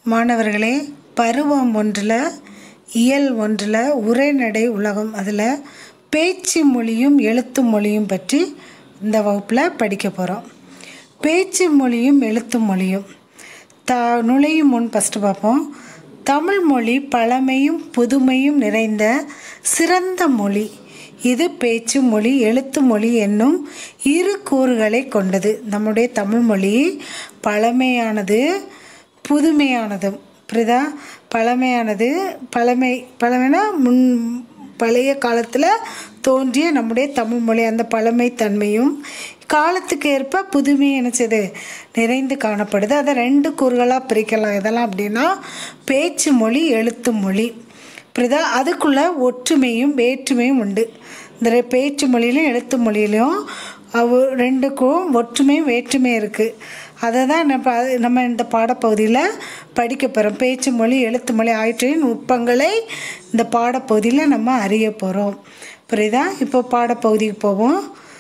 மாணவர்களே பருவம் ஒன்றில் இயல் ஒன்றில் உரைநடை உலகம் அதில் பேச்சு மொழியும் எழுத்து மொழியும் பற்றி இந்த வகுப்பில் படிக்க போகிறோம் பேச்சு மொழியும் எழுத்து மொழியும் த நுழையும் முன் ஃபஸ்ட்டு பார்ப்போம் தமிழ் மொழி பழமையும் புதுமையும் நிறைந்த சிறந்த மொழி இது பேச்சு மொழி எழுத்து மொழி என்னும் இரு கூறுகளை கொண்டது நம்முடைய தமிழ் மொழி பழமையானது புதுமையானதும் புரியுதா பழமையானது பழமை பழமைனா முன் பழைய காலத்தில் தோன்றிய நம்முடைய தமிழ் மொழி அந்த பழமைத்தன்மையும் காலத்துக்கு ஏற்ப புதுமை நினச்சது நிறைந்து காணப்படுது அதை ரெண்டு கூறுகளாக பிரிக்கலாம் இதெல்லாம் அப்படின்னா பேச்சு மொழி எழுத்து மொழி புரியுதா அதுக்குள்ளே ஒற்றுமையும் வேற்றுமையும் உண்டு இந்த ரெ- பேச்சு மொழியிலும் எழுத்து மொழியிலையும் அவ ரெண்டுக்கும் ஒற்றுமையும் வேற்றுமையும் இருக்குது அதை தான் நம்ம அது- நம்ம இந்த பாடப்பகுதியில் படிக்க போகிறோம் பேச்சு மொழி எழுத்து மொழி ஆகியவற்றின் நுட்பங்களை இந்த பாடப்பகுதியில் நம்ம அறிய போகிறோம் புரியுதா இப்போ பாடப்பகுதிக்கு போவோம்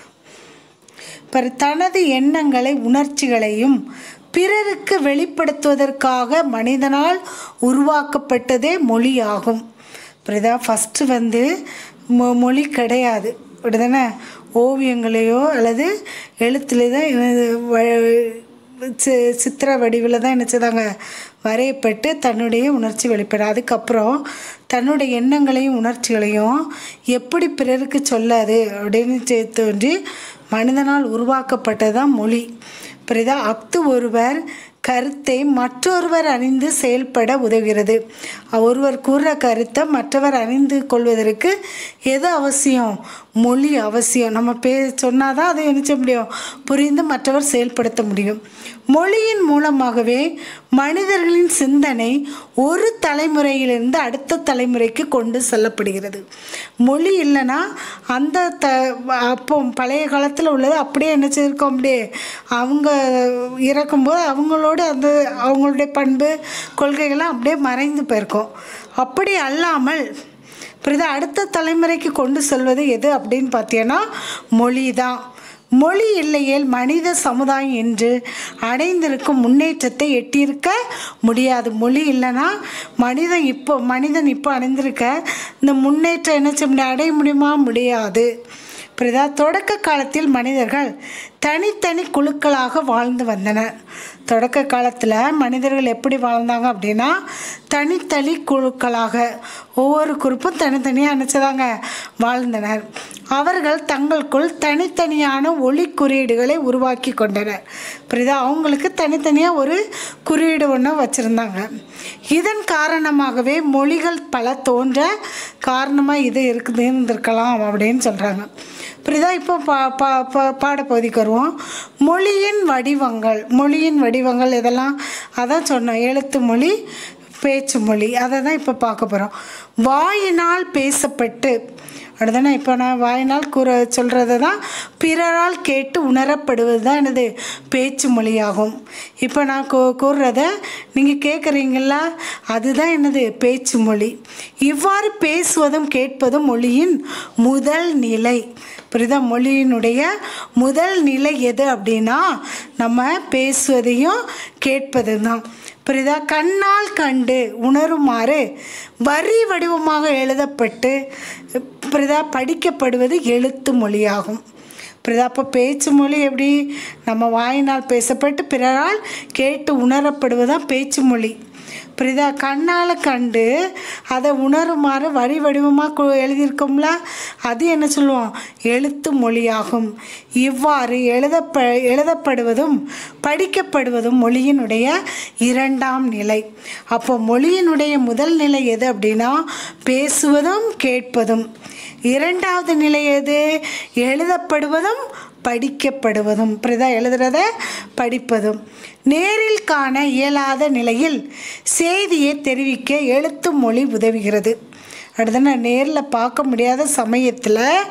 பிற தனது எண்ணங்களை உணர்ச்சிகளையும் பிறருக்கு வெளிப்படுத்துவதற்காக மனிதனால் உருவாக்கப்பட்டதே மொழியாகும் புரியுதா ஃபஸ்ட்டு வந்து மொ மொழி கிடையாது அப்படிதானே ஓவியங்களையோ அல்லது எழுத்துல தான் இது வ- சி சித்திர வடிவில் தான் நினச்சதாங்க வரையப்பட்டு தன்னுடைய உணர்ச்சி வெளிப்படும் அதுக்கப்புறம் தன்னுடைய எண்ணங்களையும் உணர்ச்சிகளையும் எப்படி பிறருக்கு சொல்லாது அப்படின்னு செ- தோன்றி மனிதனால் உருவாக்கப்பட்டது தான் மொழி புரியுதா அஃது ஒருவர் கருத்தை மற்றொருவர் அறிந்து செயல்பட உதவுகிறது ஒருவர் கூறுற கருத்தை மற்றவர் அறிந்து கொள்வதற்கு எது அவசியம் மொழி அவசியம் நம்ம பே சொன்னால் தான் அதை நினைச்ச முடியும் புரிந்து மற்றவர் செயல்படுத்த முடியும் மொழியின் மூலமாகவே மனிதர்களின் சிந்தனை ஒரு தலைமுறையிலிருந்து அடுத்த தலைமுறைக்கு கொண்டு செல்லப்படுகிறது மொழி இல்லைன்னா அந்த த அப்போ பழைய காலத்தில் உள்ளது அப்படியே என்ன செய்திருக்கோம் அப்படியே அவங்க இறக்கும்போது அவங்களோட அந்த அவங்களுடைய பண்பு கொள்கைகள்லாம் அப்படியே மறைந்து போயிருக்கும் அப்படி அல்லாமல் புரியுதா அடுத்த தலைமுறைக்கு கொண்டு செல்வது எது அப்படின்னு பார்த்தீங்கன்னா மொழி தான் மொழி இல்லையேல் மனித சமுதாயம் என்று அடைந்திருக்கும் முன்னேற்றத்தை எட்டியிருக்க முடியாது மொழி இல்லைன்னா மனிதன் இப்போ மனிதன் இப்போ அடைந்திருக்க இந்த முன்னேற்றம் என்ன செய்ய முடியும் அடைய முடியுமா முடியாது புரியுதா தொடக்க காலத்தில் மனிதர்கள் தனித்தனி குழுக்களாக வாழ்ந்து வந்தனர் தொடக்க காலத்தில் மனிதர்கள் எப்படி வாழ்ந்தாங்க அப்படின்னா தனித்தனி குழுக்களாக ஒவ்வொரு குரூப்பும் தனித்தனியாக நினச்சதாங்க வாழ்ந்தனர் அவர்கள் தங்களுக்குள் தனித்தனியான ஒளி குறியீடுகளை உருவாக்கி கொண்டனர் புரியுதா அவங்களுக்கு தனித்தனியாக ஒரு குறியீடு ஒன்று வச்சுருந்தாங்க இதன் காரணமாகவே மொழிகள் பல தோன்ற காரணமாக இது இருக்குது இருந்திருக்கலாம் அப்படின்னு சொல்கிறாங்க புரியுதா இப்போ பா பா பா பாடப்பகுதிக்கு வருவோம் மொழியின் வடிவங்கள் மொழியின் வடிவங்கள் இதெல்லாம் அதான் சொன்னோம் எழுத்து மொழி பேச்சு மொழி அதை தான் இப்போ பார்க்க போகிறோம் வாயினால் பேசப்பட்டு அப்படிதானே இப்போ நான் வாயினால் கூற சொல்கிறது தான் பிறரால் கேட்டு உணரப்படுவது தான் எனது பேச்சு மொழியாகும் இப்போ நான் கூ கூறுறத நீங்கள் கேட்குறீங்களா அதுதான் என்னது பேச்சு மொழி இவ்வாறு பேசுவதும் கேட்பதும் மொழியின் முதல் நிலை புரியுதா மொழியினுடைய முதல் நிலை எது அப்படின்னா நம்ம பேசுவதையும் கேட்பது தான் புரியுதா கண்ணால் கண்டு உணருமாறு வரி வடிவமாக எழுதப்பட்டு புரியுதா படிக்கப்படுவது எழுத்து மொழியாகும் புரியுதா அப்போ பேச்சு மொழி எப்படி நம்ம வாயினால் பேசப்பட்டு பிறரால் கேட்டு உணரப்படுவதுதான் பேச்சு மொழி புரியுதா கண்ணால் கண்டு அதை உணருமாறு வரி வடிவமாக கு- எழுதியிருக்கோம்ல அது என்ன சொல்லுவோம் எழுத்து மொழியாகும் இவ்வாறு எழுதப்ப எழுதப்படுவதும் படிக்கப்படுவதும் மொழியினுடைய இரண்டாம் நிலை அப்போ மொழியினுடைய முதல் நிலை எது அப்படின்னா பேசுவதும் கேட்பதும் இரண்டாவது நிலை எது எழுதப்படுவதும் படிக்கப்படுவதும் புரியுதா எழுதுறத படிப்பதும் நேரில் காண இயலாத நிலையில் செய்தியை தெரிவிக்க எழுத்து மொழி உதவுகிறது அடுத்தன நேரில் பார்க்க முடியாத சமயத்தில்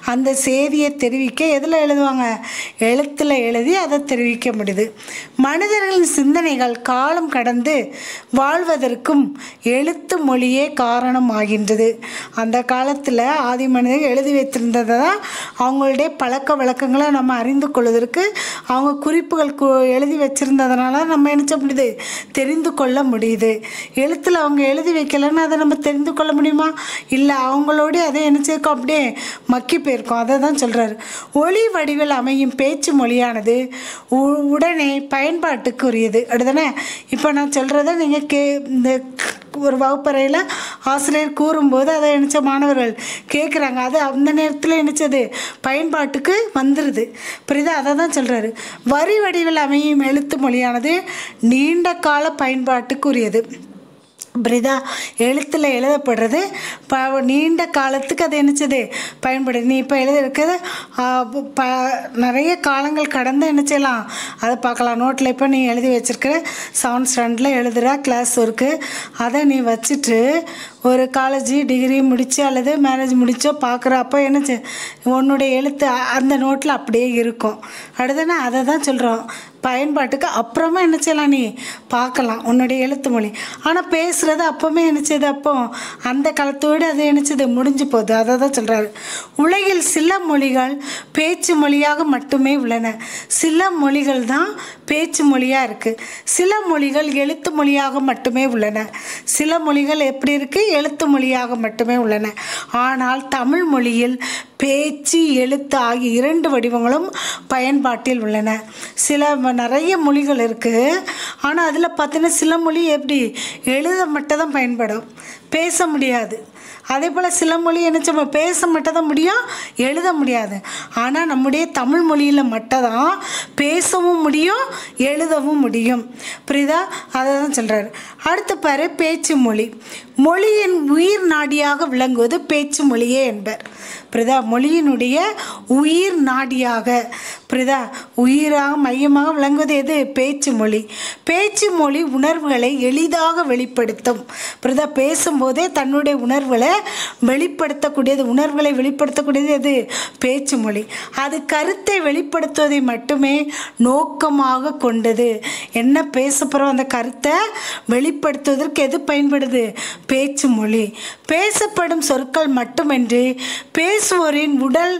அந்த செய்தியை தெரிவிக்க எதில் எழுதுவாங்க எழுத்தில் எழுதி அதை தெரிவிக்க முடியுது மனிதர்களின் சிந்தனைகள் காலம் கடந்து வாழ்வதற்கும் எழுத்து மொழியே காரணமாகின்றது அந்த காலத்தில் ஆதி மனிதர்கள் எழுதி வைத்திருந்ததை தான் அவங்களுடைய பழக்க வழக்கங்களை நம்ம அறிந்து கொள்வதற்கு அவங்க குறிப்புகள் கு எழுதி வச்சுருந்ததுனால நம்ம என்ன செய்ய முடியுது தெரிந்து கொள்ள முடியுது எழுத்தில் அவங்க எழுதி வைக்கலைன்னா அதை நம்ம தெரிந்து கொள்ள முடியுமா இல்லை அவங்களோடய அதை என்ன செய்யக்கும் அப்படியே மக்கி போயிருக்கோம் அதை தான் சொல்கிறாரு ஒளி வடிவில் அமையும் பேச்சு மொழியானது உ- உடனே பயன்பாட்டுக்கு உரியது அப்படிதானே இப்போ நான் சொல்கிறத நீங்கள் கே இந்த ஒரு வகுப்பறையில் ஆசிரியர் கூறும்போது அதை நினச்ச மாணவர்கள் கேட்குறாங்க அது அந்த நேரத்தில் நினச்சது பயன்பாட்டுக்கு வந்துடுது புரியுதா அதை தான் சொல்கிறாரு வரி வடிவில் அமையும் எழுத்து மொழியானது நீண்ட கால பயன்பாட்டுக்குரியது புரியுதா எழுத்தில் எழுதப்படுறது ப நீண்ட காலத்துக்கு அது என்னச்சது பயன்படுது நீ இப்போ எழுதிருக்கிறது ஆ, ப நிறைய காலங்கள் கடந்து என்ன செய்யலாம் அதை பார்க்கலாம் நோட்டில் இப்போ நீ எழுதி வச்சிருக்கிற செவன்த் ஸ்டாண்டர்டில் எழுதுகிற கிளாஸ் ஒர்க்கு அதை நீ வச்சுட்டு ஒரு காலேஜ் டிகிரி முடிச்சு அல்லது மேரேஜ் முடிச்சோ பார்க்குறப்போ என்ன செய் உன்னுடைய எழுத்து அ- அந்த நோட்டில் அப்படியே இருக்கும் அடுத்தனா அதை தான் சொல்கிறோம் பயன்பாட்டுக்கு அப்புறமா என்ன செய்யலாம் நீ பார்க்கலாம் உன்னுடைய எழுத்து மொழி ஆனால் பேசுகிறது அப்போவுமே என்னச்சது அப்போ அந்த காலத்தோடு அது என்னச்சது முடிஞ்சு போகுது அதை தான் சொல்கிறாரு உலகில் சில மொழிகள் பேச்சு மொழியாக மட்டுமே உள்ளன சில மொழிகள் தான் பேச்சு மொழியாக இருக்குது சில மொழிகள் எழுத்து மொழியாக மட்டுமே உள்ளன சில மொழிகள் எப்படி இருக்குது எழுத்து மொழியாக மட்டுமே உள்ளன ஆனால் தமிழ் மொழியில் பேச்சு எழுத்து ஆகிய இரண்டு வடிவங்களும் பயன்பாட்டில் உள்ளன சில ம- நிறைய மொழிகள் இருக்குது ஆனால் அதில் பார்த்தீங்கன்னா சில மொழி எப்படி எழுத மட்டும் தான் பயன்படும் பேச முடியாது அதே போல் சில மொழி என்ன செய்ய பேச மட்டும் தான் முடியும் எழுத முடியாது ஆனால் நம்முடைய தமிழ் மொழியில் மட்டும் தான் பேசவும் முடியும் எழுதவும் முடியும் புரியுதா அதை தான் சொல்கிறாரு அடுத்து பாரு பேச்சு மொழி மொழியின் உயிர் நாடியாக விளங்குவது பேச்சு மொழியே என்பர் புரியுதா மொழியினுடைய உயிர் நாடியாக புரியுதா உயிராக மையமாக விளங்குவது எது பேச்சு மொழி பேச்சு மொழி உணர்வுகளை எளிதாக வெளிப்படுத்தும் புரியுதா பேசும்போதே தன்னுடைய உணர்வுகளை வெளிப்படுத்தக்கூடியது உணர்வுகளை வெளிப்படுத்தக்கூடியது எது பேச்சு மொழி அது கருத்தை வெளிப்படுத்துவதை மட்டுமே நோக்கமாக கொண்டது என்ன பேச போகிறோம் அந்த கருத்தை வெளிப்படுத்துவதற்கு எது பயன்படுது பேச்சு மொழி பேசப்படும் சொற்கள் மட்டுமின்றி பேசுவோரின் உடல்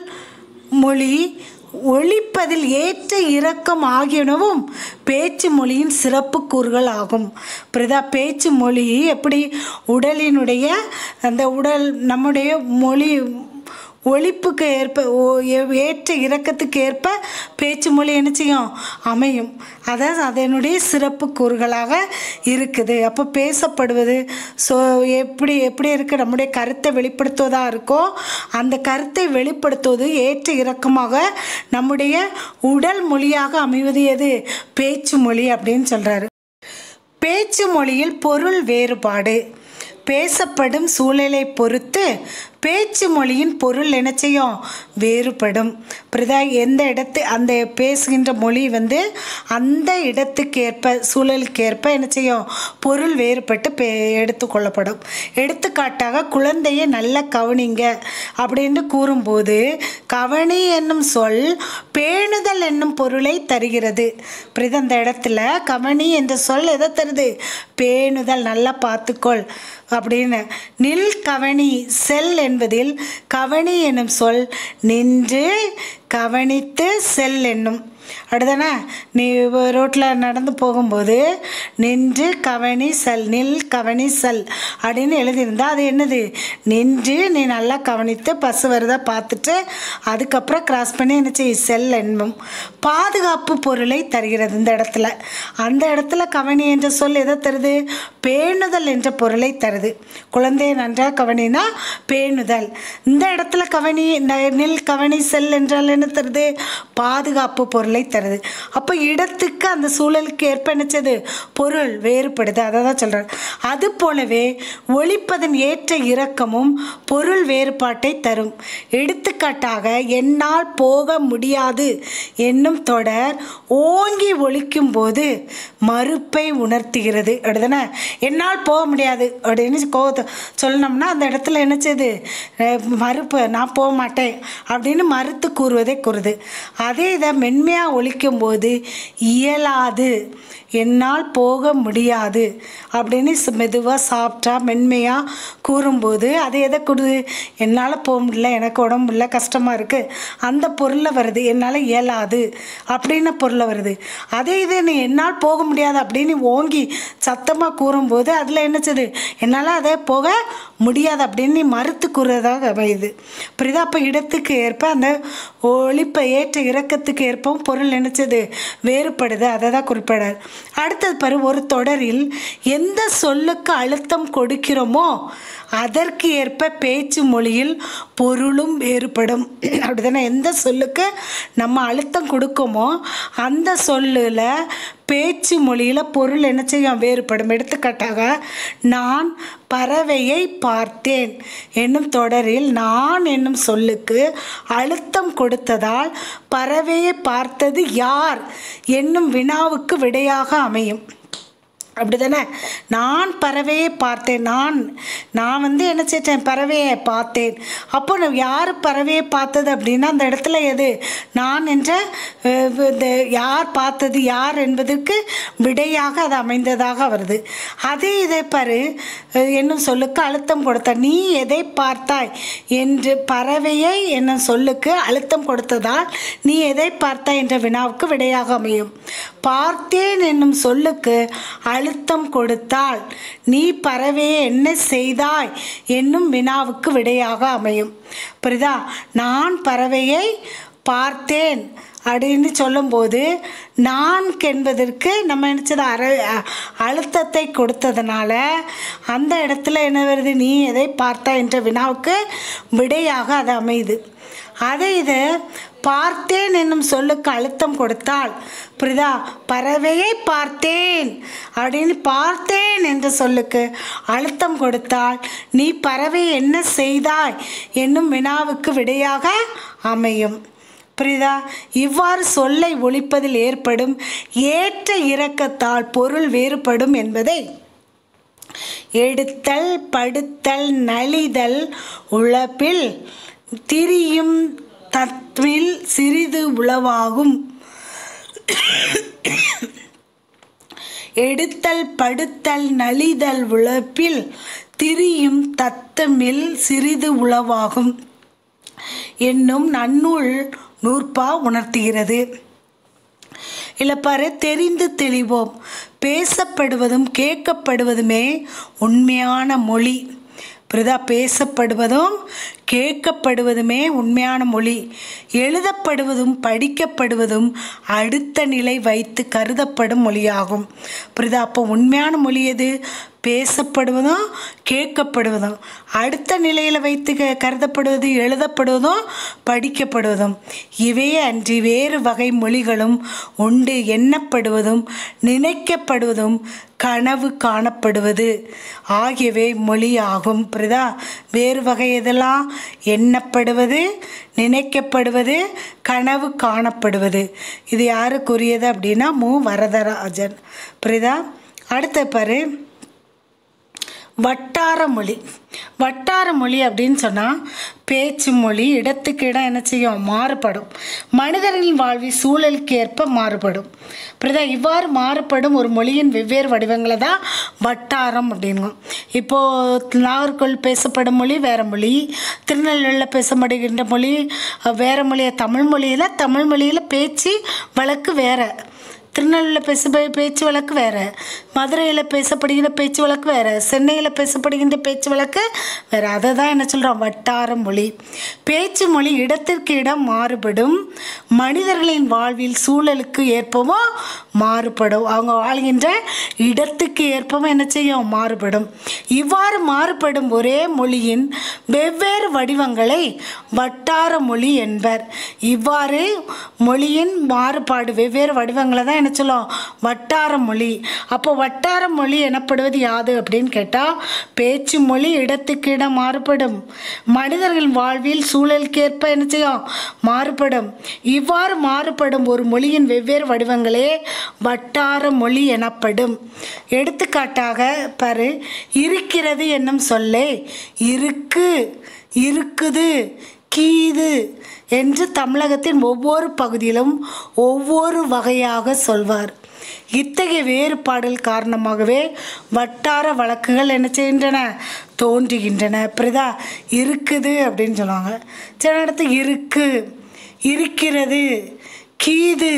மொழி ஒழிப்பதில் ஏற்ற இறக்கம் ஆகியனவும் பேச்சு மொழியின் சிறப்பு கூறுகள் ஆகும் புரியுதா பேச்சு மொழி எப்படி உடலினுடைய அந்த உடல் நம்முடைய மொழி ஒழிப்புக்கு ஏற்ப ஓ- ஏ- ஏற்ற இறக்கத்துக்கு ஏற்ப பேச்சு மொழி என்ன செய்யும் அமையும் அதான் அதனுடைய சிறப்பு கூறுகளாக இருக்குது அப்போ பேசப்படுவது ஸோ எப்படி எப்படி இருக்குது நம்முடைய கருத்தை வெளிப்படுத்துவதாக இருக்கோ அந்த கருத்தை வெளிப்படுத்துவது ஏற்ற இறக்கமாக நம்முடைய உடல் மொழியாக அமைவது எது பேச்சு மொழி அப்படின்னு சொல்கிறாரு பேச்சு மொழியில் பொருள் வேறுபாடு பேசப்படும் சூழலை பொறுத்து பேச்சு மொழியின் பொருள் என்ன செய்யும் வேறுபடும் புரியுதா எந்த இடத்து அந்த பேசுகின்ற மொழி வந்து அந்த இடத்துக்கேற்ப சூழலுக்கேற்ப என்ன செய்யும் பொருள் வேறுபட்டு பே எடுத்துக்கொள்ளப்படும் எடுத்துக்காட்டாக குழந்தையை நல்லா கவனிங்க அப்படின்னு கூறும்போது கவனி என்னும் சொல் பேணுதல் என்னும் பொருளை தருகிறது புரியுதா அந்த இடத்துல கவனி என்ற சொல் எதை தருது பேணுதல் நல்லா பார்த்துக்கொள் அப்படின்னு நில் கவனி செல் என்பதில் கவனி என்னும் சொல் நின்று கவனித்து செல் என்னும் அடுதானே நீ ரோட்டில் நடந்து போகும்போது நின்று கவனி செல் நில் கவனி செல் அப்படின்னு எழுதியிருந்தா அது என்னது நின்று நீ நல்லா கவனித்து பஸ் வருதா பார்த்துட்டு அதுக்கப்புறம் கிராஸ் பண்ணி என்ன செய் செல் என்போம் பாதுகாப்பு பொருளை தருகிறது இந்த இடத்துல அந்த இடத்துல கவனி என்ற சொல் எதை தருது பேணுதல் என்ற பொருளை தருது குழந்தையை நன்றாக கவனினா பேணுதல் இந்த இடத்துல கவனி ந- நில் கவனி செல் என்றால் என்ன தருது பாதுகாப்பு பொருளை பொருளை தருது அப்போ இடத்துக்கு அந்த சூழலுக்கு ஏற்ப நினச்சது பொருள் வேறுபடுது அதை தான் சொல்கிறார் அது போலவே ஒழிப்பதன் ஏற்ற இறக்கமும் பொருள் வேறுபாட்டை தரும் எடுத்துக்காட்டாக என்னால் போக முடியாது என்னும் தொடர் ஓங்கி ஒழிக்கும் போது மறுப்பை உணர்த்துகிறது அப்படிதானே என்னால் போக முடியாது அப்படின்னு கோவத்தை சொல்லணும்னா அந்த இடத்துல என்ன செய்யுது அஹ் மறுப்பு நான் போக மாட்டேன் அப்படின்னு மறுத்து கூறுவதை கூறுது அதே இதை மென்மையாக ஒழிக்கும் போது இயலாது என்னால் போக முடியாது அப்படின்னு மெதுவாக சாப்பிட்டா மென்மையாக கூறும்போது அது எதை கொடுது என்னால் போக முடியல எனக்கு உடம்பு இல்லை கஷ்டமாக இருக்குது அந்த பொருளில் வருது என்னால் இயலாது அப்படின்னு பொருளில் வருது அதே இது நீ என்னால் போக முடியாது அப்படின்னு ஓங்கி சத்தமாக கூறும்போது அதில் என்னச்சது என்னால் அதை போக முடியாது அப்படின்னு நீ மறுத்து கூறுறதாக அமையுது புரியுதா அப்போ இடத்துக்கு ஏற்ப அந்த ஒழிப்பை ஏற்ற இறக்கத்துக்கு ஏற்பவும் பொருள் நினைச்சது வேறுபடுது அதை தான் குறிப்பிடார் அடுத்தது பாரு ஒரு தொடரில் எந்த சொல்லுக்கு அழுத்தம் கொடுக்கிறோமோ அதற்கு ஏற்ப பேச்சு மொழியில் பொருளும் வேறுபடும் அப்படிதானே எந்த சொல்லுக்கு நம்ம அழுத்தம் கொடுக்கோமோ அந்த சொல்லில் பேச்சு மொழியில் பொருள் என்ன செய்யும் வேறுபடும் எடுத்துக்காட்டாக நான் பறவையை பார்த்தேன் என்னும் தொடரில் நான் என்னும் சொல்லுக்கு அழுத்தம் கொடுத்ததால் பறவையை பார்த்தது யார் என்னும் வினாவுக்கு விடையாக அமையும் அப்படிதானே நான் பறவையை பார்த்தேன் நான் நான் வந்து என்ன செஞ்சேன் பறவையை பார்த்தேன் அப்போ நான் யார் பறவையை பார்த்தது அப்படின்னா அந்த இடத்துல எது நான் என்ற அஹ், இந்த யார் பார்த்தது யார் என்பதற்கு விடையாக அது அமைந்ததாக வருது அதே இதை பாரு அஹ், என்னும் சொல்லுக்கு அழுத்தம் கொடுத்த நீ எதை பார்த்தாய் என்று பறவையை என்னும் சொல்லுக்கு அழுத்தம் கொடுத்ததால் நீ எதை பார்த்தாய் என்ற வினாவுக்கு விடையாக அமையும் பார்த்தேன் என்னும் சொல்லுக்கு அழுத்தம் கொடுத்தால் நீ பறவையை என்ன செய்தாய் என்னும் வினாவுக்கு விடையாக அமையும் புரியுதா நான் பறவையை பார்த்தேன் அப்படின்னு சொல்லும்போது நான் என்பதற்கு நம்ம நினச்சது அற அ- அழுத்தத்தை கொடுத்ததுனால அந்த இடத்துல என்ன வருது நீ எதை பார்த்தா என்ற வினாவுக்கு விடையாக அது அமையுது அதை இது பார்த்தேன் என்னும் சொல்லுக்கு அழுத்தம் கொடுத்தால் புரியுதா பறவையை பார்த்தேன் அப்படின்னு பார்த்தேன் என்ற சொல்லுக்கு அழுத்தம் கொடுத்தால் நீ பறவை என்ன செய்தாய் என்னும் வினாவுக்கு விடையாக அமையும் புரியுதா இவ்வாறு சொல்லை ஒழிப்பதில் ஏற்படும் ஏற்ற இறக்கத்தால் பொருள் வேறுபடும் என்பதை எடுத்தல் படுத்தல் நலிதல் உழப்பில் திரியும் தத்வில் சிறிது உளவாகும் எடுத்தல் படுத்தல் நலிதல் உழப்பில் திரியும் தத்தமில் சிறிது உளவாகும் என்னும் நன்னூல் நூற்பா உணர்த்துகிறது இல்லை பாரு தெரிந்து தெளிவோம் பேசப்படுவதும் கேட்கப்படுவதுமே உண்மையான மொழி புரியுதா பேசப்படுவதும் கேட்கப்படுவதுமே உண்மையான மொழி எழுதப்படுவதும் படிக்கப்படுவதும் அடுத்த நிலை வைத்து கருதப்படும் மொழியாகும் புரியுதா அப்போ உண்மையான மொழி எது பேசப்படுவதும் கேட்கப்படுவதும் அடுத்த நிலையில் வைத்து க- கருதப்படுவது எழுதப்படுவதும் படிக்கப்படுவதும் இவையே அன்றி வேறு வகை மொழிகளும் உண்டு எண்ணப்படுவதும் நினைக்கப்படுவதும் கனவு காணப்படுவது ஆகியவை மொழி ஆகும் புரியுதா வேறு வகை எதெல்லாம் எண்ணப்படுவது நினைக்கப்படுவது கனவு காணப்படுவது இது யாருக்குரியது அப்படின்னா மு வரதராஜன் புரியுதா அடுத்த பாரு வட்டார மொழி வட்டார மொழி அப்படின்னு சொன்னால் பேச்சு மொழி இடத்துக்கு இடம் என்ன செய்யும் மாறுபடும் மனிதர்களின் வாழ்வில் சூழலுக்கு ஏற்ப மாறுபடும் புரியுதா இவ்வாறு மாறுபடும் ஒரு மொழியின் வெவ்வேறு வடிவங்களை தான் வட்டாரம் அப்படின்னும் இப்போது நாகர்கோவில் பேசப்படும் மொழி வேறு மொழி திருநெல்வேலியில் பேசப்படுகின்ற மொழி அஹ், வேறு மொழியை தமிழ் மொழியில் தமிழ் மொழியில் பேச்சு வழக்கு வேறு திருநெல்வேலியில் பேச பேச்சு வழக்கு வேறு மதுரையில் பேசப்படுகின்ற பேச்சு வழக்கு வேறு சென்னையில் பேசப்படுகின்ற பேச்சு வழக்கு வேறு அதை தான் என்ன சொல்கிறோம் வட்டார மொழி பேச்சு மொழி இடத்திற்கு இடம் மாறுபடும் மனிதர்களின் வாழ்வில் சூழலுக்கு ஏற்பவும் மாறுபடும் அவங்க வாழ்கின்ற இடத்துக்கு ஏற்பவும் என்ன செய்யும் மாறுபடும் இவ்வாறு மாறுபடும் ஒரே மொழியின் வெவ்வேறு வடிவங்களை வட்டார மொழி என்பர் இவ்வாறு மொழியின் மாறுபாடு வெவ்வேறு வடிவங்களை தான் என்ன சொல்லும் வட்டார மொழி அப்போ வட்டார மொழி எனப்படுவது யாது அப்படின்னு கேட்டால் பேச்சு மொழி இடத்துக்கு இடம் மாறுபடும் மனிதர்கள் வாழ்வில் சூழலுக்கேற்ப என்ன செய்யும் மாறுபடும் இவ்வாறு மாறுபடும் ஒரு மொழியின் வெவ்வேறு வடிவங்களே வட்டார மொழி எனப்படும் எடுத்துக்காட்டாக பாரு இருக்கிறது என்னும் சொல்லே இருக்கு இருக்குது கீது என்று தமிழகத்தின் ஒவ்வொரு பகுதியிலும் ஒவ்வொரு வகையாக சொல்வார் இத்தகைய வேறுபாடுகள் காரணமாகவே வட்டார வழக்குகள் என்ன செய்கின்றன தோன்றுகின்றன புரியுதா இருக்குது அப்படின்னு சொல்லுவாங்க சில இடத்துல இருக்கு இருக்கிறது கீது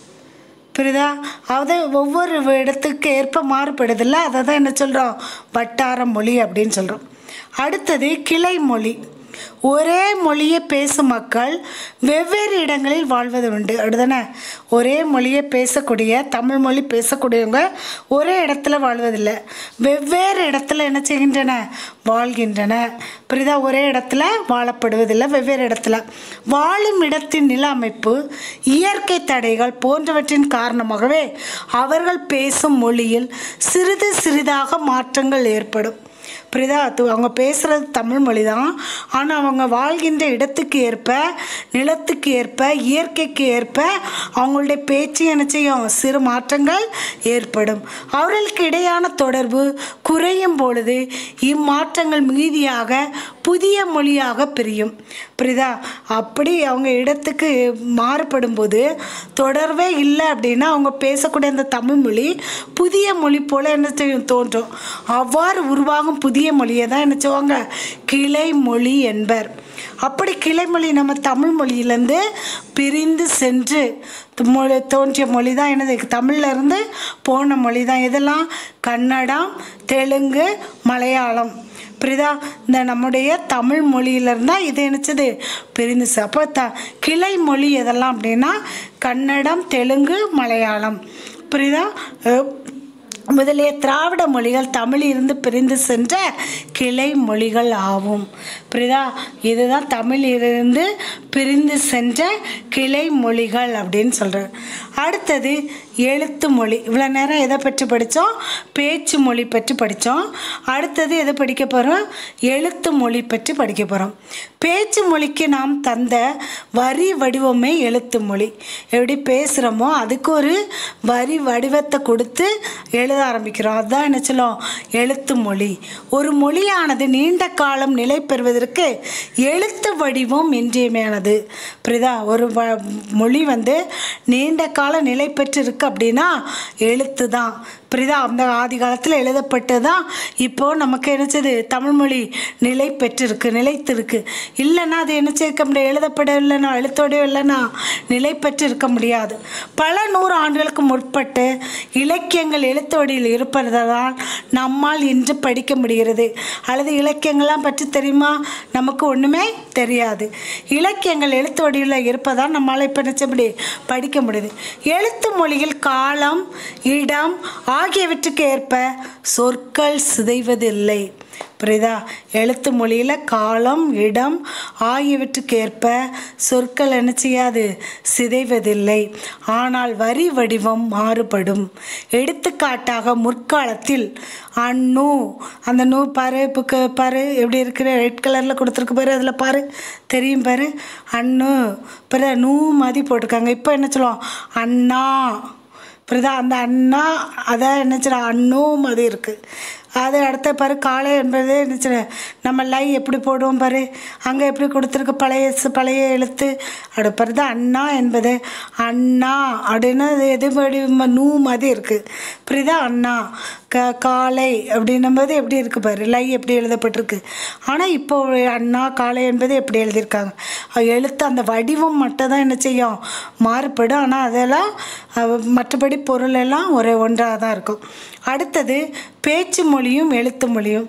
புரியுதா அது ஒவ்வொரு இடத்துக்கு ஏற்ப மாறுபடுதில்ல அதை தான் என்ன சொல்கிறோம் வட்டார மொழி அப்படின்னு சொல்கிறோம் அடுத்தது கிளை மொழி ஒரே மொழியை பேசும் மக்கள் வெவ்வேறு இடங்களில் வாழ்வது உண்டு அப்படிதானே ஒரே மொழியை பேசக்கூடிய தமிழ் மொழி பேசக்கூடியவங்க ஒரே இடத்துல வாழ்வதில்லை வெவ்வேறு இடத்துல என்ன செய்கின்றன வாழ்கின்றன புரியுதா ஒரே இடத்துல வாழப்படுவதில்லை வெவ்வேறு இடத்துல வாழும் இடத்தின் நில அமைப்பு இயற்கை தடைகள் போன்றவற்றின் காரணமாகவே அவர்கள் பேசும் மொழியில் சிறிது சிறிதாக மாற்றங்கள் ஏற்படும் புரியுதா அது அவங்க பேசுகிறது தமிழ் மொழி தான் ஆனால் அவங்க வாழ்கின்ற இடத்துக்கு ஏற்ப நிலத்துக்கு ஏற்ப இயற்கைக்கு ஏற்ப அவங்களுடைய பேச்சு என்ன செய்யும் சிறு மாற்றங்கள் ஏற்படும் அவர்களுக்கு இடையான தொடர்பு குறையும் பொழுது இம்மாற்றங்கள் மீதியாக புதிய மொழியாக பிரியும் புரியுதா அப்படி அவங்க இடத்துக்கு மாறுபடும் போது தொடர்பே இல்லை அப்படின்னா அவங்க பேசக்கூடிய அந்த தமிழ் மொழி புதிய மொழி போல என்ன செய்யும் தோன்றும் அவ்வாறு உருவாகும் புதிய மொழியை தான் என்ன செய்வாங்க கிளை மொழி என்பர் அப்படி கிளைமொழி நம்ம தமிழ் மொழியிலேருந்து பிரிந்து சென்று மொழி தோன்றிய மொழி தான் என்னது தமிழ்ல இருந்து போன மொழி தான் இதெல்லாம் கன்னடம் தெலுங்கு மலையாளம் புரியுதா இந்த நம்முடைய தமிழ் மொழியிலேருந்து தான் இது என்னச்சது பிரிந்து அப்போ த கிளை மொழி எதெல்லாம் அப்படின்னா கன்னடம் தெலுங்கு மலையாளம் புரியுதா அஹ் முதலிய திராவிட மொழிகள் தமிழிலிருந்து பிரிந்து சென்ற கிளை மொழிகள் ஆகும் புரியுதா இதுதான் தமிழிலிருந்து பிரிந்து சென்ற கிளை மொழிகள் அப்படின்னு சொல்கிறேன் அடுத்தது எழுத்து மொழி இவ்வளோ நேரம் எதை பற்றி படித்தோம் பேச்சு மொழி பற்றி படித்தோம் அடுத்தது எதை படிக்க போகிறோம் எழுத்து மொழி பற்றி படிக்க போகிறோம் பேச்சு மொழிக்கு நாம் தந்த வரி வடிவமே எழுத்து மொழி எப்படி பேசுகிறோமோ அதுக்கு ஒரு வரி வடிவத்தை கொடுத்து எழுத ஆரம்பிக்கிறோம் அதுதான் என்ன சொல்லும் எழுத்து மொழி ஒரு மொழியானது நீண்ட காலம் நிலை பெறுவதற்கு எழுத்து வடிவம் இன்றியமையானது புரியுதா ஒரு வ மொழி வந்து நீண்ட கால நிலை பெற்று இருக்கு அப்படின்னா எழுத்து தான் புரியுதா அந்த ஆதி காலத்தில் எழுதப்பட்டது தான் இப்போது நமக்கு என்னச்சது தமிழ்மொழி நிலை பெற்றிருக்கு நிலைத்திருக்கு இல்லைன்னா அது என்ன சேர்க்க முடியாது எழுதப்படவில்லைன்னா எழுத்தோடய இல்லைன்னா நிலை பெற்று இருக்க முடியாது பல நூறு ஆண்டுகளுக்கு முற்பட்டு இலக்கியங்கள் எழுத்தோடியில் இருப்பதால் நம்மால் இன்று படிக்க முடிகிறது அல்லது இலக்கியங்கள்லாம் பற்றி தெரியுமா நமக்கு ஒன்றுமே தெரியாது இலக்கியங்கள் எழுத்தோடியில் இருப்பதால் நம்மால் இப்போ நினச்சபடி படிக்க முடியுது எழுத்து மொழியில் காலம் இடம் ஆகியவற்றுக்கு ஏற்ப சொற்கள் சிதைவதில்லை புரியுதா எழுத்து மொழியில் காலம் இடம் ஆகியவற்றுக்கு ஏற்ப சொற்கள் என்ன செய்யாது சிதைவதில்லை ஆனால் வரி வடிவம் மாறுபடும் எடுத்துக்காட்டாக முற்காலத்தில் அண்ணு அந்த நூ பாரு புக்கு பாரு எப்படி இருக்கிற ரெட் கலரில் கொடுத்துருக்கு பாரு அதில் பாரு தெரியும் பாரு அண்ணு பிறகு நூ மாதிரி போட்டிருக்காங்க இப்போ என்ன சொல்லுவோம் அண்ணா புரியுதா அந்த அண்ணா அதான் என்ன சொல்ல அண்ணும் அது இருக்குது அது அடுத்த பாரு காலை என்பது என்ன சொல்ல நம்ம லை எப்படி போடுவோம் பாரு அங்கே எப்படி கொடுத்துருக்கு பழைய ச- பழைய எழுத்து அப்படி பாரு தான் அண்ணா என்பது அண்ணா அப்படின்னு அது எது படி ம- நூ மாதிரி இருக்குது புரியுதா அண்ணா க காலை அப்படின்னும்போது எப்படி இருக்குது பாரு லை எப்படி எழுதப்பட்டிருக்கு ஆனால் இப்போ அண்ணா காலை என்பது எப்படி எழுதியிருக்காங்க அது எழுத்து அந்த வடிவம் மட்டும் தான் என்ன செய்யும் மாறுபடும் ஆனால் அதெல்லாம் அஹ், மற்றபடி பொருள் எல்லாம் ஒரே ஒன்றாக தான் இருக்கும் அடுத்தது பேச்சு மொழியும் எழுத்து மொழியும்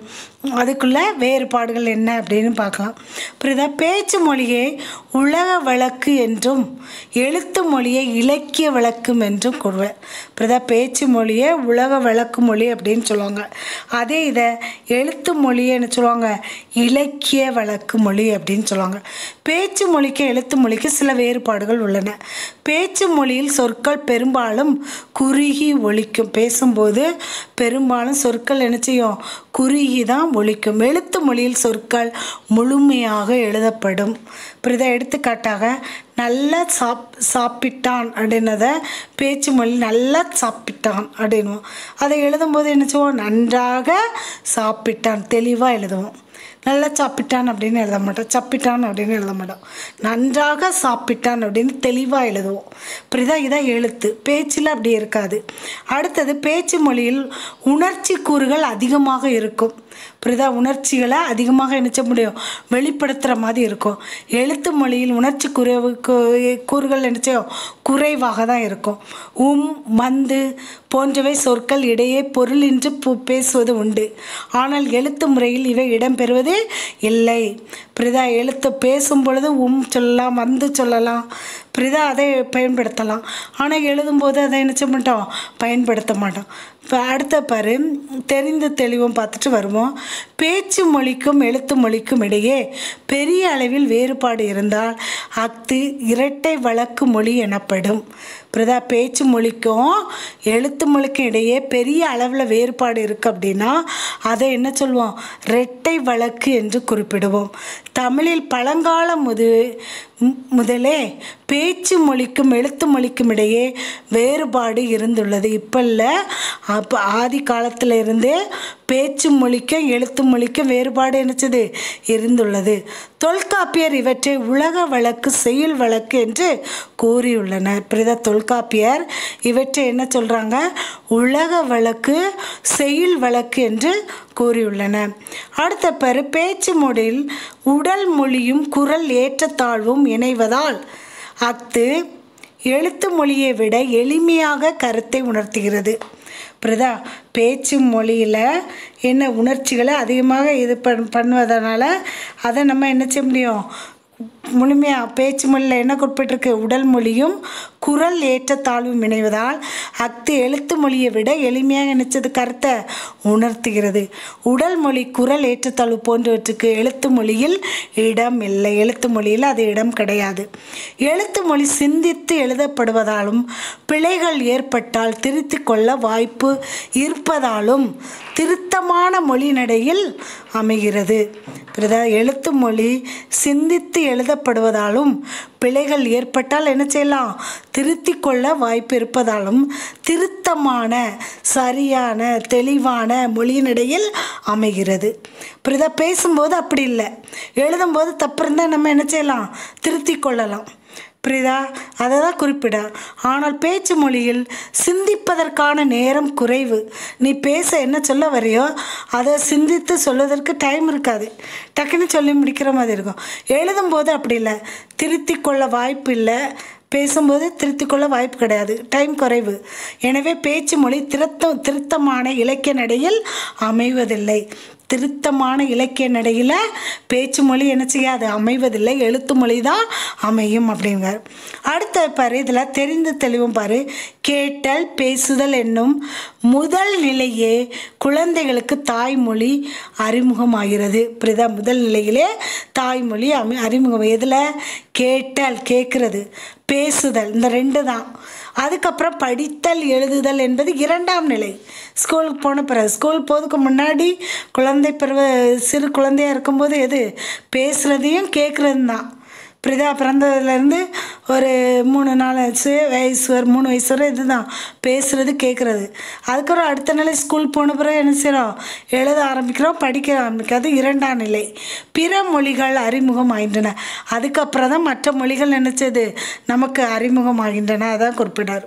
அதுக்குள்ள வேறுபாடுகள் என்ன அப்படின்னு பார்க்கலாம் புரியுதா பேச்சு மொழியை உலக வழக்கு என்றும் எழுத்து மொழியை இலக்கிய வழக்கும் என்றும் கூறுவர் புரியுதா பேச்சு மொழியை உலக வழக்கு மொழி அப்படின்னு சொல்லுவாங்க அதே இதை எழுத்து மொழின்னு சொல்லுவாங்க இலக்கிய வழக்கு மொழி அப்படின்னு சொல்லுவாங்க பேச்சு மொழிக்கு எழுத்து மொழிக்கு சில வேறுபாடுகள் உள்ளன பேச்சு மொழியில் சொற்கள் பெரும்பாலும் குறுகி ஒலிக்கும் பேசும்போது பெரும்பாலும் சொற்கள் என்ன செய்யும் குறுகி தான் ஒலிக்கும் எழுத்து மொழியில் சொற்கள் முழுமையாக எழுதப்படும் புரியுதா எடுத்துக்காட்டாக நல்லா சாப் சாப்பிட்டான் அப்படின்னத பேச்சு மொழி நல்லா சாப்பிட்டான் அப்படின்வோம் அதை எழுதும்போது என்ன செய்வோம் நன்றாக சாப்பிட்டான் தெளிவாக எழுதுவோம் நல்லா சாப்பிட்டான் அப்படின்னு எழுத மாட்டோம் சப்பிட்டான் அப்படின்னு எழுத மாட்டோம் நன்றாக சாப்பிட்டான் அப்படின்னு தெளிவாக எழுதுவோம் புரியுதா இதான் எழுத்து பேச்சில் அப்படி இருக்காது அடுத்தது பேச்சு மொழியில் உணர்ச்சி கூறுகள் அதிகமாக இருக்கும் புரியுதா உணர்ச்சிகளை அதிகமாக நினைச்ச முடியும் வெளிப்படுத்துகிற மாதிரி இருக்கும் எழுத்து மொழியில் உணர்ச்சி குறைவு கு- கூறுகள் நினைச்சோ குறைவாக தான் இருக்கும் உம் மந்து போன்றவை சொற்கள் இடையே பொருளின்றி பு- பேசுவது உண்டு ஆனால் எழுத்து முறையில் இவை இடம்பெறுவது இல்லை புரியுதா எழுத்து பேசும் பொழுது உம் சொல்லலாம் வந்து சொல்லலாம் புரியுதா அதை பயன்படுத்தலாம் ஆனால் எழுதும்போது அதை என்ன செய்ய மாட்டோம் பயன்படுத்த மாட்டோம் இப்போ அடுத்த பாரு தெரிந்து தெளிவும் பார்த்துட்டு வருவோம் பேச்சு மொழிக்கும் எழுத்து மொழிக்கும் இடையே பெரிய அளவில் வேறுபாடு இருந்தால் அஃது இரட்டை வழக்கு மொழி எனப்படும் புரியுதா பேச்சு மொழிக்கும் எழுத்து மொழிக்கும் இடையே பெரிய அளவில் வேறுபாடு இருக்குது அப்படின்னா அதை என்ன சொல்லுவோம் இரட்டை வழக்கு என்று குறிப்பிடுவோம் தமிழில் பழங்கால முது மு- முதலே பேச்சு மொழிக்கும் எழுத்து மொழிக்கும் இடையே வேறுபாடு இருந்துள்ளது இப்போ இல்லை அப்போ ஆதி காலத்தில் இருந்தே பேச்சு மொழிக்கும் எழுத்து மொழிக்கும் வேறுபாடு என்னச்சது இருந்துள்ளது தொல்காப்பியர் இவற்றை உலக வழக்கு செயல் வழக்கு என்று கூறியுள்ளனர் புரியுதா தொல்காப்பியர் இவற்றை என்ன சொல்கிறாங்க உலக வழக்கு செயல் வழக்கு என்று கூறியுள்ளனர் அடுத்த பெரு பேச்சு மொழியில் உடல் மொழியும் குரல் ஏற்றத்தாழ்வும் இணைவதால் அஃது எழுத்து மொழியை விட எளிமையாக கருத்தை உணர்த்துகிறது புரியுதா பேச்சு மொழியில் என்ன உணர்ச்சிகளை அதிகமாக இது பண் பண்ணுவதனால அதை நம்ம என்ன செய்ய முடியும் முழுமையாக பேச்சு மொழியில் என்ன குறிப்பிட்டிருக்கு உடல் மொழியும் குரல் ஏற்றத்தாழ்வும் இணைவதால் அஃது எழுத்து மொழியை விட எளிமையாக நினைச்சது கருத்தை உணர்த்துகிறது உடல் மொழி குரல் ஏற்றத்தாழ்வு போன்றவற்றுக்கு எழுத்து மொழியில் இடம் இல்லை எழுத்து மொழியில் அது இடம் கிடையாது எழுத்து மொழி சிந்தித்து எழுதப்படுவதாலும் பிழைகள் ஏற்பட்டால் திருத்திக் கொள்ள வாய்ப்பு இருப்பதாலும் திருத்தமான மொழி நடையில் அமைகிறது புரியுதா எழுத்து மொழி சிந்தித்து எழுதப்படுவதாலும் பிழைகள் ஏற்பட்டால் என்ன செய்யலாம் திருத்திக் கொள்ள வாய்ப்பு இருப்பதாலும் திருத்தமான சரியான தெளிவான மொழியினிடையில் அமைகிறது புரியுதா பேசும்போது அப்படி இல்லை எழுதும்போது தப்பு இருந்தால் நம்ம என்ன செய்யலாம் திருத்திக் கொள்ளலாம் புரியுதா அதை தான் குறிப்பிட ஆனால் பேச்சு மொழியில் சிந்திப்பதற்கான நேரம் குறைவு நீ பேச என்ன சொல்ல வரையோ அதை சிந்தித்து சொல்வதற்கு டைம் இருக்காது டக்குன்னு சொல்லி முடிக்கிற மாதிரி இருக்கும் எழுதும்போது அப்படி இல்லை திருத்திக் கொள்ள வாய்ப்பு இல்லை பேசும்போது திருத்திக் கொள்ள வாய்ப்பு கிடையாது டைம் குறைவு எனவே பேச்சு மொழி திருத்தம் திருத்தமான இலக்கிய நடையில் அமைவதில்லை திருத்தமான இலக்கிய நடையில் பேச்சு மொழி என்ன செய்யாது அமைவதில்லை எழுத்து மொழி தான் அமையும் அப்படிங்கிறார் அடுத்த பாரு இதில் தெரிந்து தெளிவும் பாரு கேட்டல் பேசுதல் என்னும் முதல் நிலையே குழந்தைகளுக்கு தாய்மொழி அறிமுகமாகிறது புரியுதா முதல் நிலையிலே தாய்மொழி அமி அறிமுகம் எதில் கேட்டல் கேட்குறது பேசுதல் இந்த ரெண்டு தான் அதுக்கப்புறம் படித்தல் எழுதுதல் என்பது இரண்டாம் நிலை ஸ்கூலுக்கு போன பிறகு ஸ்கூல் போகிறதுக்கு முன்னாடி குழந்தை பருவ சிறு குழந்தையாக இருக்கும்போது எது பேசுகிறதையும் கேட்குறதும் தான் பிரிதா பிறந்ததுலேருந்து ஒரு மூணு நாலு வயசு வயசு ஒரு மூணு வயசு வரை இதுதான் பேசுகிறது கேட்குறது அதுக்கப்புறம் அடுத்த நிலை ஸ்கூல் போன பிறகு என்ன செய்கிறோம் எழுத ஆரம்பிக்கிறோம் படிக்க ஆரம்பிக்கிறது இரண்டாம் நிலை பிற மொழிகள் அறிமுகம் ஆகின்றன அதுக்கப்புறம் தான் மற்ற மொழிகள் நினச்சது நமக்கு அறிமுகம் ஆகின்றன அதான் குறிப்பிடார்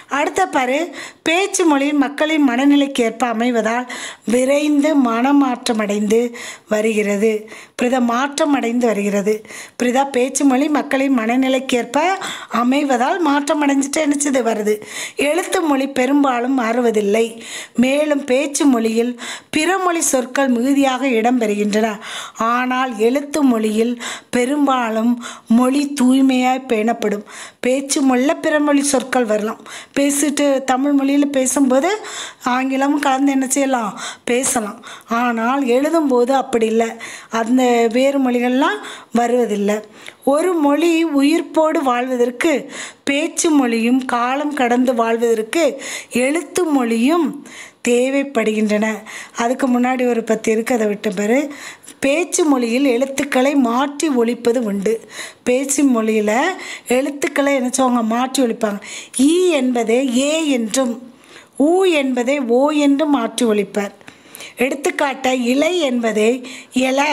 அடுத்த பாரு பேச்சு மொழி மக்களின் மனநிலைக்கு ஏற்ப அமைவதால் விரைந்து மனமாற்றம் அடைந்து வருகிறது பிரிதா மாற்றம் அடைந்து வருகிறது பிரிதா பேச்சு மொழி மக்களின் மனநிலைக்கு ஏற்ப அமைவதால் மாற்றம் அடைஞ்சிட்டு நினச்சது வருது எழுத்து மொழி பெரும்பாலும் மாறுவதில்லை மேலும் பேச்சு மொழியில் பிற மொழி சொற்கள் மிகுதியாக இடம்பெறுகின்றன ஆனால் எழுத்து மொழியில் பெரும்பாலும் மொழி தூய்மையாய் பேணப்படும் பேச்சு மொழியில் பிற மொழி சொற்கள் வரலாம் பேசிட்டு தமிழ் மொழியில் பேசும்போது ஆங்கிலமும் கலந்து என்ன செய்யலாம் பேசலாம் ஆனால் எழுதும்போது அப்படி இல்லை அந்த வேறு மொழிகள்லாம் வருவதில்லை ஒரு மொழி உயிர்ப்போடு வாழ்வதற்கு பேச்சு மொழியும் காலம் கடந்து வாழ்வதற்கு எழுத்து மொழியும் தேவைப்படுகின்றன அதுக்கு முன்னாடி ஒரு பத்து இருக்கு அதை விட்ட பேர் பேச்சு மொழியில் எழுத்துக்களை மாற்றி ஒழிப்பது உண்டு பேச்சு மொழியில் எழுத்துக்களை என்ன செய்வாங்க மாற்றி ஒழிப்பாங்க ஈ என்பதை ஏ என்றும் ஊ என்பதை ஓ என்றும் மாற்றி ஒழிப்பார் எடுத்துக்காட்ட இலை என்பதை இலை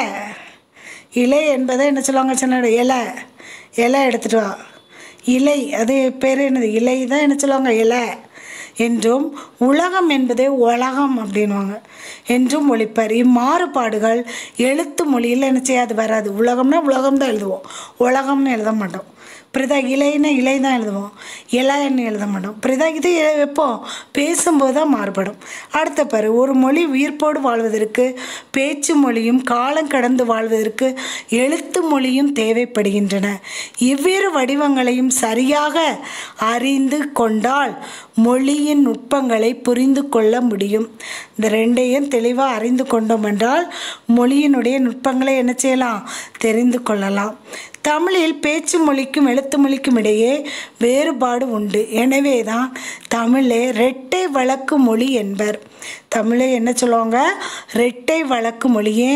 இலை என்பதை என்ன சொல்லுவாங்க சின்ன இலை இலை எடுத்துட்டு வா இலை அது பேர் என்னது இலை தான் என்ன சொல்லுவாங்க இலை என்றும் உலகம் என்பதே உலகம் அப்படின்வாங்க என்றும் ஒழிப்பார் இம்மாறுபாடுகள் எழுத்து மொழியில் என்ன செய்யாது வராது உலகம்னா உலகம் தான் எழுதுவோம் உலகம்னு எழுத மாட்டோம் பிரதா இலைன்னா இலை தான் எழுதுவோம் இலைன்னு எழுத மாட்டோம் பிரதா இது எ- எப்போ பேசும்போது தான் மாறுபடும் அடுத்த பாரு ஒரு மொழி உயிர்ப்போடு வாழ்வதற்கு பேச்சு மொழியும் காலம் கடந்து வாழ்வதற்கு எழுத்து மொழியும் தேவைப்படுகின்றன இவ்விரு வடிவங்களையும் சரியாக அறிந்து கொண்டால் மொழியின் நுட்பங்களை புரிந்து கொள்ள முடியும் இந்த ரெண்டையும் தெளிவாக அறிந்து கொண்டோம் என்றால் மொழியினுடைய நுட்பங்களை என்ன செய்யலாம் தெரிந்து கொள்ளலாம் தமிழில் பேச்சு மொழிக்கும் எழுத்து மொழிக்கும் இடையே வேறுபாடு உண்டு எனவே தான் தமிழை ரெட்டை வழக்கு மொழி என்பர் தமிழை என்ன சொல்லுவாங்க ரெட்டை வழக்கு மொழியே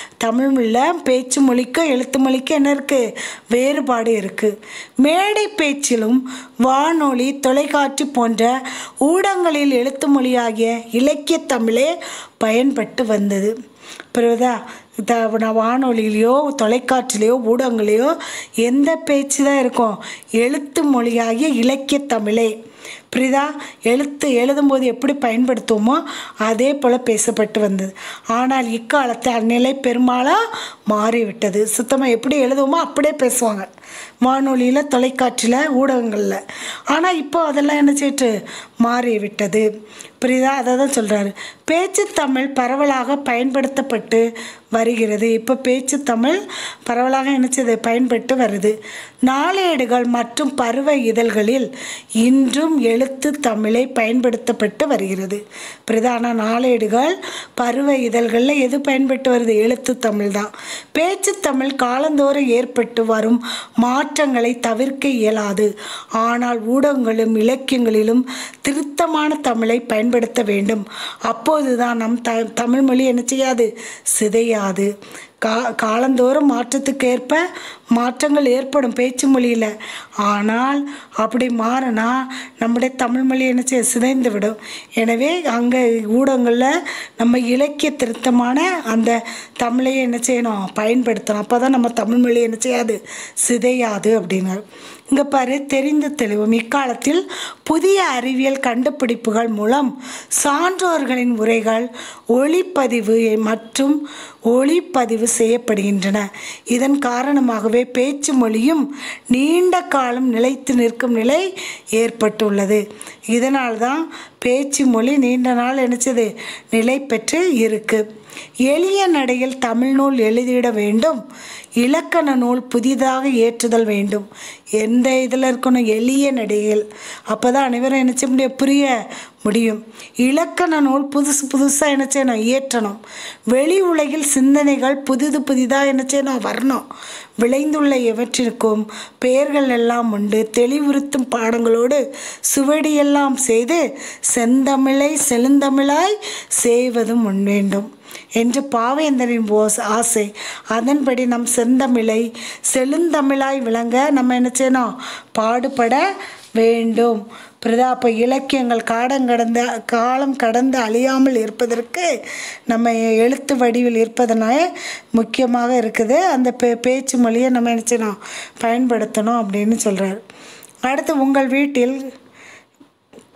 தமிழில் பேச்சு மொழிக்கும் எழுத்து மொழிக்கும் என்ன இருக்குது வேறுபாடு இருக்குது மேடை பேச்சிலும் வானொலி தொலைக்காட்சி போன்ற ஊடகங்களில் எழுத்து மொழியாகிய இலக்கிய தமிழே பயன்பட்டு வந்தது புரியுதா த நான் வானொலியிலையோ தொலைக்காட்சிலையோ ஊடகங்களையோ எந்த பேச்சு தான் இருக்கும் எழுத்து மொழியாகிய இலக்கிய தமிழே புரியுதா எழுத்து எழுதும்போது எப்படி பயன்படுத்துவோமோ அதே போல் பேசப்பட்டு வந்தது ஆனால் இக்காலத்து அந்நிலை பெரும்பாலும் மாறிவிட்டது சுத்தமாக எப்படி எழுதுவோமோ அப்படியே பேசுவாங்க வானொலியில் தொலைக்காட்சியில் ஊடகங்களில் ஆனால் இப்போ அதெல்லாம் என்ன செய்யிட்டு மாறிவிட்டது புரியுதா அதை தான் சொல்கிறாரு பேச்சு தமிழ் பரவலாக பயன்படுத்தப்பட்டு வருகிறது இப்போ பேச்சு தமிழ் பரவலாக என்னச்சது பயன்பட்டு வருது நாளேடுகள் மற்றும் பருவ இதழ்களில் இன்றும் எழுத்து தமிழை பயன்படுத்தப்பட்டு வருகிறது பிரதான நாளேடுகள் பருவ இதழ்களில் எது பயன்பட்டு வருது எழுத்து தமிழ் தான் பேச்சு தமிழ் காலந்தோறும் ஏற்பட்டு வரும் மாற்றங்களை தவிர்க்க இயலாது ஆனால் ஊடகங்களும் இலக்கியங்களிலும் திருத்தமான தமிழை பயன்படுத்த வேண்டும் அப்போதுதான் நம் த தமிழ் மொழி என்ன செய்யாது சிதையாது கா காலந்தோறும் மாற்றத்துக்கு ஏற்ப மாற்றங்கள் ஏற்படும் பேச்சு மொழியில் ஆனால் அப்படி மாறினா நம்முடைய தமிழ் மொழி என்ன செய்ய சிதைந்து விடும் எனவே அங்கே ஊடகங்களில் நம்ம இலக்கிய திருத்தமான அந்த தமிழையை என்ன செய்யணும் பயன்படுத்தணும் அப்போ தான் நம்ம தமிழ் மொழி என்ன செய்யாது சிதையாது அப்படின்னாரு இங்கே பாரு தெரிந்து தெளிவும் இக்காலத்தில் புதிய அறிவியல் கண்டுபிடிப்புகள் மூலம் சான்றோர்களின் உரைகள் ஒளிப்பதிவு மற்றும் ஒளிப்பதிவு செய்யப்படுகின்றன இதன் காரணமாகவே பேச்சு மொழியும் நீண்ட காலம் நிலைத்து நிற்கும் நிலை ஏற்பட்டுள்ளது இதனால்தான் பேச்சு மொழி நீண்ட நாள் நினைச்சது நிலை பெற்று இருக்கு எளிய நடையில் தமிழ் நூல் எழுதிட வேண்டும் இலக்கண நூல் புதிதாக ஏற்றுதல் வேண்டும் எந்த இதில் இருக்கணும் எளிய நடையில் அப்போ தான் அனைவரும் என்ன செய்ய முடியும் புரிய முடியும் இலக்கண நூல் புதுசு புதுசாக என்ன செய்யணும் இயற்றணும் வெளி உலகில் சிந்தனைகள் புதிது புதிதாக என்ன செய்யணும் வரணும் விளைந்துள்ள எவற்றிற்கும் பெயர்கள் எல்லாம் உண்டு தெளிவுறுத்தும் பாடங்களோடு சுவடியெல்லாம் செய்து செந்தமிழை செழுந்தமிழாய் செய்வதும் முன் வேண்டும் என்று பாவேந்தரின் ஓஸ் ஆசை அதன்படி நம் செந்தமிழை செழுந்தமிழாய் விளங்க நம்ம என்ன செய்யணும் பாடுபட வேண்டும் பிரதா அப்போ இலக்கியங்கள் காடம் கடந்த காலம் கடந்து அழியாமல் இருப்பதற்கு நம்ம எழுத்து வடிவில் இருப்பதனால முக்கியமாக இருக்குது அந்த பே பேச்சு மொழியை நம்ம என்ன செய்யணும் பயன்படுத்தணும் அப்படின்னு சொல்கிறார் அடுத்து உங்கள் வீட்டில்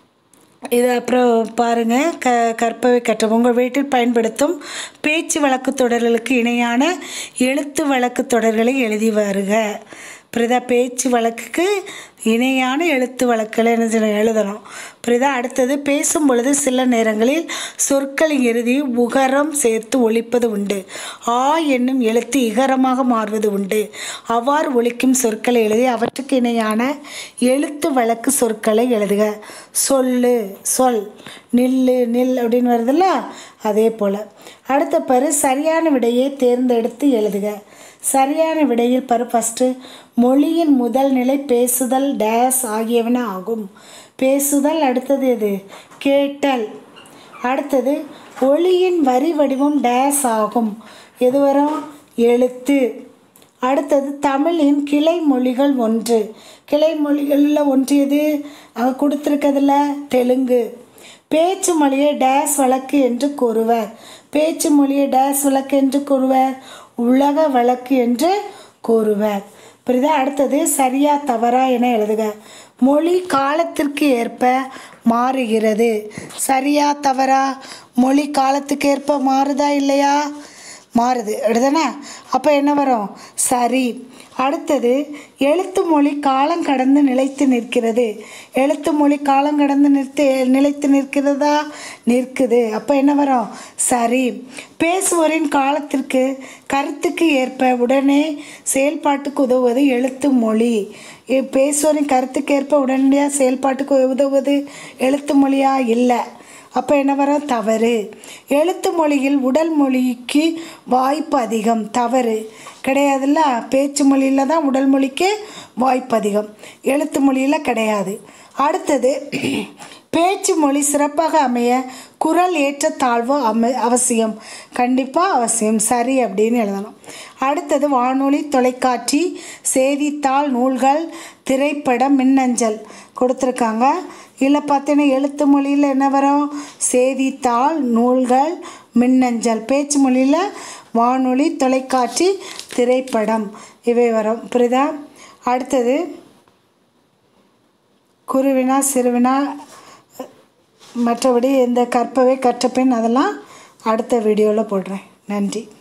இது அப்புறம் பாருங்கள் க கற்பவை கற்ற உங்கள் வீட்டில் பயன்படுத்தும் பேச்சு வழக்கு தொடர்களுக்கு இணையான எழுத்து வழக்கு தொடர்களை எழுதி வருக புரியுதா பேச்சு வழக்குக்கு இணையான எழுத்து வழக்குகளை என்ன செய்யணும் எழுதணும் புரியுதா அடுத்தது பேசும் பொழுது சில நேரங்களில் சொற்களின் இறுதி உகரம் சேர்த்து ஒழிப்பது உண்டு ஆ என்னும் எழுத்து இகரமாக மாறுவது உண்டு அவ்வாறு ஒழிக்கும் சொற்களை எழுதி அவற்றுக்கு இணையான எழுத்து வழக்கு சொற்களை எழுதுக சொல்லு சொல் நில்லு நில் அப்படின்னு வருதுல்ல அதே போல் அடுத்த பரு சரியான விடையை தேர்ந்தெடுத்து எழுதுக சரியான விடையில் பரு ஃபஸ்ட்டு மொழியின் முதல் நிலை பேசுதல் டேஸ் ஆகியவன ஆகும் பேசுதல் அடுத்தது எது கேட்டல் அடுத்தது ஒளியின் வரி வடிவம் டேஸ் ஆகும் எது வரும் எழுத்து அடுத்தது தமிழின் கிளை மொழிகள் ஒன்று கிளை மொழிகளில் ஒன்று எது அங்கே கொடுத்துருக்கிறதுல தெலுங்கு பேச்சு மொழியை டேஸ் வழக்கு என்று கூறுவர் பேச்சு மொழியை டேஸ் வழக்கு என்று கூறுவர் உலக வழக்கு என்று கூறுவர் புரியுதா அடுத்தது சரியா தவறா என எழுதுக மொழி காலத்திற்கு ஏற்ப மாறுகிறது சரியா தவறா மொழி காலத்துக்கு ஏற்ப மாறுதா இல்லையா மாறுது அப்படிதானே அப்போ என்ன வரும் சரி அடுத்தது எழுத்து மொழி காலம் கடந்து நிலைத்து நிற்கிறது எழுத்து மொழி காலம் கடந்து நிறுத்தி நிலைத்து நிற்கிறதா நிற்குது அப்போ என்ன வரும் சரி பேசுவோரின் காலத்திற்கு கருத்துக்கு ஏற்ப உடனே செயல்பாட்டுக்கு உதவுவது எழுத்து மொழி இ- பேசுவோரின் கருத்துக்கு ஏற்ப உடனடியாக செயல்பாட்டுக்கு உதவுவது எழுத்து மொழியா இல்லை அப்போ என்ன வரும் தவறு எழுத்து மொழியில் உடல் மொழிக்கு வாய்ப்பு அதிகம் தவறு கிடையாதுல்ல பேச்சு மொழியில் தான் உடல் மொழிக்கு வாய்ப்பு அதிகம் எழுத்து மொழியில் கிடையாது அடுத்தது பேச்சு மொழி சிறப்பாக அமைய குரல் ஏற்றத்தாழ்வு அம அவசியம் கண்டிப்பாக அவசியம் சரி அப்படின்னு எழுதணும் அடுத்தது வானொலி தொலைக்காட்சி செய்தித்தாள் நூல்கள் திரைப்படம் மின்னஞ்சல் கொடுத்துருக்காங்க இதில் பார்த்தீங்கன்னா எழுத்து மொழியில் என்ன வரும் செய்தித்தாள் நூல்கள் மின்னஞ்சல் பேச்சு மொழியில் வானொலி தொலைக்காட்சி திரைப்படம் இவை வரும் புரியுதா அடுத்தது குருவினா சிறுவினா மற்றபடி இந்த கற்பவை கற்றபின் அதெல்லாம் அடுத்த வீடியோவில் போடுறேன் நன்றி